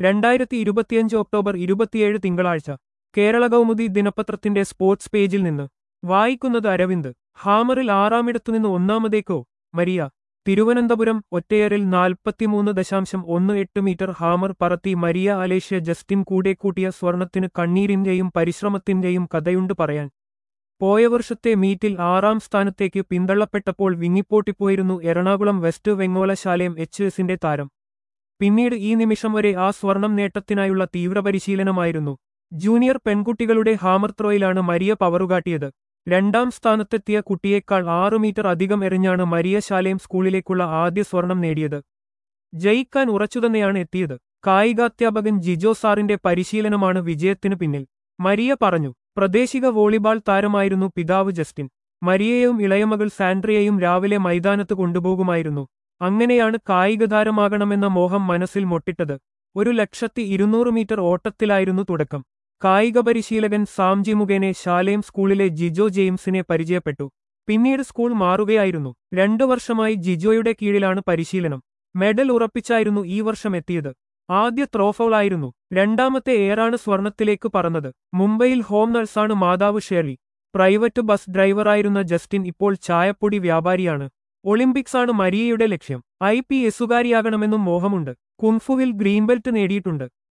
രണ്ടായിരത്തി ഇരുപത്തിയഞ്ച് ഒക്ടോബർ ഇരുപത്തിയേഴ് തിങ്കളാഴ്ച കേരള കൗമുദി ദിനപത്രത്തിന്റെ സ്പോർട്സ് പേജിൽ നിന്ന് വായിക്കുന്നത് അരവിന്ദ് ഹാമറിൽ ആറാമിടത്തുനിന്ന് ഒന്നാമതേക്കോ മരിയ തിരുവനന്തപുരം ഒറ്റയറിൽ നാൽപ്പത്തിമൂന്ന് ദശാംശം ഒന്ന് എട്ട് മീറ്റർ ഹാമർ പറത്തി മരിയ അലേഷ്യ ജസ്റ്റിൻ കൂടെക്കൂട്ടിയ സ്വർണത്തിന് കണ്ണീരിന്റെയും പരിശ്രമത്തിന്റെയും കഥയുണ്ട് പറയാൻ പോയ വർഷത്തെ മീറ്റിൽ ആറാം സ്ഥാനത്തേക്ക് പിന്തള്ളപ്പെട്ടപ്പോൾ വിങ്ങിപ്പോട്ടിപ്പോയിരുന്നു എറണാകുളം വെസ്റ്റ് വെങ്ങോലശാലയം എച്ച് എസിന്റെ താരം പിന്നീട് ഈ നിമിഷം വരെ ആ സ്വർണം നേട്ടത്തിനായുള്ള തീവ്രപരിശീലനമായിരുന്നു ജൂനിയർ പെൺകുട്ടികളുടെ ഹാമർ ത്രോയിലാണ് മരിയ പവറുകാട്ടിയത് രണ്ടാം സ്ഥാനത്തെത്തിയ കുട്ടിയേക്കാൾ ആറു മീറ്റർ അധികം എറിഞ്ഞാണ് മരിയ ശാലയം സ്കൂളിലേക്കുള്ള ആദ്യ സ്വർണം നേടിയത് ജയിക്കാൻ ഉറച്ചുതന്നെയാണ് എത്തിയത് കായികാധ്യാപകൻ ജിജോ സാറിന്റെ പരിശീലനമാണ് വിജയത്തിനു പിന്നിൽ മരിയ പറഞ്ഞു പ്രദേശിക വോളിബാൾ താരമായിരുന്നു പിതാവ് ജസ്റ്റിൻ മരിയയും ഇളയമകൾ സാൻഡ്രിയയും രാവിലെ മൈതാനത്ത് കൊണ്ടുപോകുമായിരുന്നു അങ്ങനെയാണ് കായികതാരമാകണമെന്ന മോഹം മനസ്സിൽ മൊട്ടിട്ടത് ഒരു ലക്ഷത്തി ഇരുന്നൂറ് മീറ്റർ ഓട്ടത്തിലായിരുന്നു തുടക്കം കായിക പരിശീലകൻ സാംജി മുഖേനെ ശാലയം സ്കൂളിലെ ജിജോ ജെയിംസിനെ പരിചയപ്പെട്ടു പിന്നീട് സ്കൂൾ മാറുകയായിരുന്നു രണ്ടു വർഷമായി ജിജോയുടെ കീഴിലാണ് പരിശീലനം മെഡൽ ഉറപ്പിച്ചായിരുന്നു ഈ വർഷം എത്തിയത് ആദ്യ ത്രോഫൗളായിരുന്നു രണ്ടാമത്തെ എയറാണ് സ്വർണത്തിലേക്ക് പറന്നത് മുംബൈയിൽ ഹോം നഴ്സാണ് മാതാവ് ഷെറി പ്രൈവറ്റ് ബസ് ഡ്രൈവറായിരുന്ന ജസ്റ്റിൻ ഇപ്പോൾ ചായപ്പൊടി വ്യാപാരിയാണ് ഒളിമ്പിക്സാണ് മരിയയുടെ ലക്ഷ്യം ഐ പി എസുകാരിയാകണമെന്നും മോഹമുണ്ട് കുങ്ഫുവിൽ ഗ്രീൻ ബെൽറ്റ് നേടിയിട്ടുണ്ട്